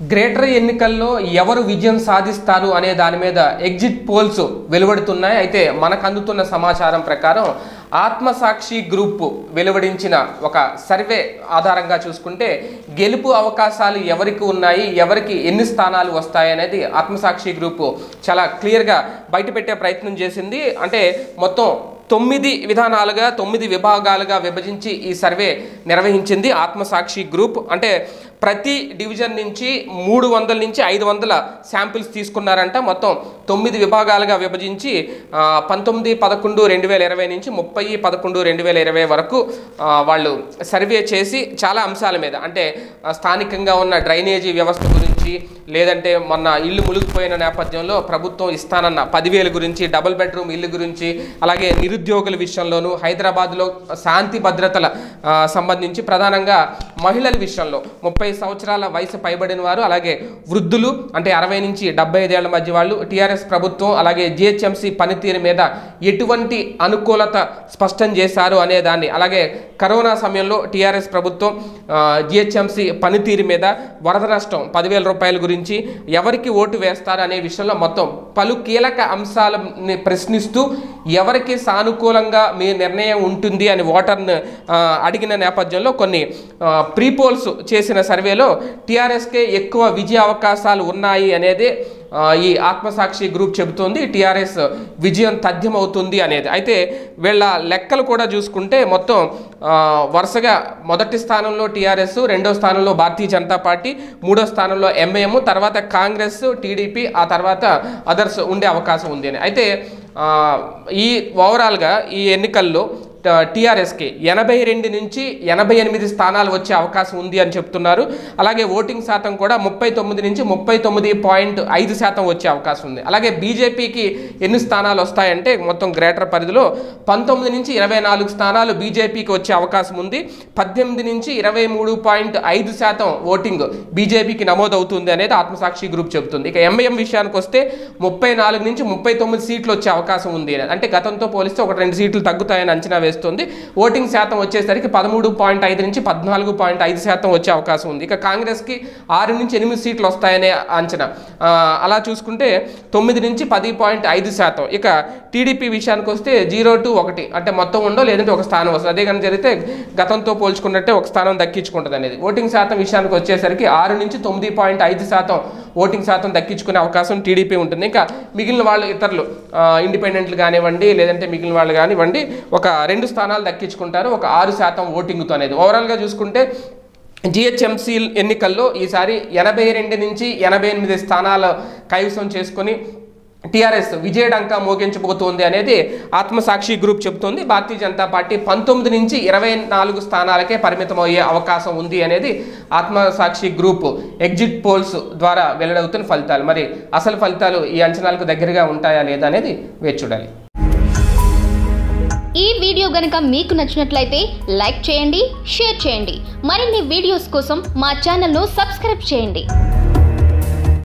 Greater ఎన్నికల్లో ఎవరు విజయం సాధిస్తారు అనే దాని మీద ఎగ్జిట్ పోల్స్ వెలువడుతున్నాయి అయితే మనకు అందుతున్న సమాచారం ప్రకారం ఆత్మసాక్షి గ్రూప్ వెలువడించిన ఒక సర్వే ఆధారంగా చూసుకుంటే గెలుపు అవకాశాలు ఎవరికి ఉన్నాయి ఎవరికి ఎన్ని స్థానాలు వస్తాయి అనేది ఆత్మసాక్షి గ్రూప్ చాలా క్లియర్గా బయటపెట్టే ప్రయత్నం చేసింది అంటే మొత్తం తొమ్మిది విధానాలుగా తొమ్మిది విభాగాలుగా విభజించి ఈ సర్వే నిర్వహించింది ఆత్మసాక్షి గ్రూప్ అంటే ప్రతి డివిజన్ నుంచి మూడు వందల నుంచి ఐదు వందల శాంపిల్స్ తీసుకున్నారంట మొత్తం తొమ్మిది విభాగాలుగా విభజించి ఆ, పంతొమ్మిది పదకొండు రెండు వేల ఇరవై నుంచి ముప్పై పదకొండు రెండు వేల ఇరవై వరకు ఆ, వాళ్ళు సర్వే చేసి చాలా అంశాల మీద అంటే ఆ, స్థానికంగా ఉన్న డ్రైనేజీ వ్యవస్థ గురించి లేదంటే మొన్న ఇల్లు మునిగిపోయిన నేపథ్యంలో ప్రభుత్వం ఇస్తానన్న పదివేల గురించి డబుల్ బెడ్రూమ్ ఇల్లు గురించి అలాగే నిరుద్యోగుల విషయంలోనూ హైదరాబాద్లో శాంతి భద్రతల ఆ, సంబంధించి ప్రధానంగా మహిళల విషయంలో ముప్పై సంవత్సరాల వయసు పైబడిన వారు అలాగే వృద్ధులు అంటే అరవై నుంచి డెబ్బై ఐదేళ్ల మధ్య వాళ్ళు టీఆర్ఎస్ ప్రభుత్వం అలాగే జిహెచ్ఎంసీ పనితీరు మీద ఎటువంటి అనుకూలత స్పష్టం చేశారు అనే దాన్ని అలాగే కరోనా సమయంలో టీఆర్ఎస్ ప్రభుత్వం జిహెచ్ఎంసీ పనితీరు మీద వరద నష్టం పదివేల రూపాయల గురించి ఎవరికి ఓటు వేస్తారు అనే విషయంలో మొత్తం పలు కీలక అంశాలని ప్రశ్నిస్తూ ఎవరికి సానుకూలంగా మీ నిర్ణయం ఉంటుంది అని ఓటర్ను ఆ, అడిగిన నేపథ్యంలో కొన్ని ప్రీ పోల్స్ చేసిన సర్వేలో టీఆర్ఎస్కే ఎక్కువ విజయ అవకాశాలు ఉన్నాయి అనేది ఆ, ఈ ఆత్మసాక్షి గ్రూప్ చెబుతోంది టీఆర్ఎస్ విజయం తథ్యమవుతుంది అనేది అయితే వీళ్ళ లెక్కలు కూడా చూసుకుంటే మొత్తం ఆ, వరుసగా మొదటి స్థానంలో టీఆర్ఎస్ రెండో స్థానంలో భారతీయ జనతా పార్టీ మూడో స్థానంలో ఎంఐఎం తర్వాత కాంగ్రెస్ టీడీపీ ఆ తర్వాత అదర్స్ ఉండే అవకాశం ఉంది అని అయితే ఆ, ఈ ఓవరాల్గా ఈ ఎన్నికల్లో టీఆర్ఎస్కి ఎనభై రెండు నుంచి ఎనభై ఎనిమిది స్థానాలు వచ్చే అవకాశం ఉంది అని చెప్తున్నారు అలాగే ఓటింగ్ శాతం కూడా ముప్పై తొమ్మిది నుంచి ముప్పై తొమ్మిది పాయింట్ ఐదు శాతం వచ్చే అవకాశం ఉంది అలాగే బీజేపీకి ఎన్ని స్థానాలు వస్తాయంటే మొత్తం గ్రేటర్ పరిధిలో పంతొమ్మిది నుంచి ఇరవై నాలుగు స్థానాలు బీజేపీకి వచ్చే అవకాశం ఉంది పద్దెనిమిది నుంచి ఇరవై మూడు పాయింట్ ఐదు శాతం ఓటింగ్ బీజేపీకి నమోదవుతుంది అనేది ఆత్మసాక్షి గ్రూప్ చెబుతుంది ఇక ఎంఐఎం విషయానికి వస్తే ముప్పై నాలుగు నుంచి ముప్పై తొమ్మిది సీట్లు వచ్చే అవకాశం ఉంది అనేది. అంటే గతంతో పోలిస్తే ఒక రెండు సీట్లు తగ్గుతాయని అంచనా వేస్తుంది ఓటింగ్ శాతం వచ్చేసరికి పదమూడు పాయింట్ ఐదు నుంచి పద్నాలుగు పాయింట్ ఐదు శాతం వచ్చే అవకాశం ఉంది ఇక కాంగ్రెస్కి ఆరు నుంచి ఎనిమిది సీట్లు వస్తాయనే అంచనా ఆ, అలా చూసుకుంటే తొమ్మిది నుంచి పది పాయింట్ ఐదు శాతం ఇక టీడీపీ విషయానికి వస్తే జీరో టు ఒకటి అంటే మొత్తం ఉండో లేదంటే ఒక స్థానం వస్తుంది అదే కానీ జరిగితే గతంతో పోల్చుకున్నట్టే ఒక స్థానం దక్కించుకుంటుంది అనేది ఓటింగ్ శాతం విషయానికి వచ్చేసరికి ఆరు నుంచి తొమ్మిది పాయింట్ ఐదు శాతం ఓటింగ్ శాతం దక్కించుకునే అవకాశం టీడీపీ ఉంటుంది ఇంకా మిగిలిన వాళ్ళు ఇతరులు ఆ, ఇండిపెండెంట్లు కానివ్వండి లేదంటే మిగిలిన వాళ్ళు కానివ్వండి ఒక రెండు స్థానాలు దక్కించుకుంటారు ఒక ఆరు శాతం ఓటింగ్తో అనేది ఓవరాల్గా చూసుకుంటే జిహెచ్ఎంసీ ఎన్నికల్లో ఈసారి ఎనభై రెండు నుంచి ఎనభై ఎనిమిది స్థానాలు కైవసం చేసుకొని టీఆర్ఎస్ విజయడంకా మోగించబోతోంది అనేది ఆత్మసాక్షి గ్రూప్ చెబుతోంది భారతీయ జనతా పార్టీ పంతొమ్మిది నుంచి ఇరవై నాలుగు స్థానాలకే పరిమితం అయ్యే అవకాశం ఉంది అనేది ఆత్మసాక్షి గ్రూప్ ఎగ్జిట్ పోల్స్ ద్వారా వెల్లడవుతున్న ఫలితాలు మరి అసలు ఫలితాలు ఈ అంచనాలకు దగ్గరగా ఉంటాయా లేదా అనేది వేచి చూడాలి ఈ వీడియో గనుక మీకు నచ్చినట్లయితే లైక్ చేయండి షేర్ చేయండి మరిన్ని వీడియోస్ కోసం మా ఛానల్ను సబ్స్క్రైబ్ చేయండి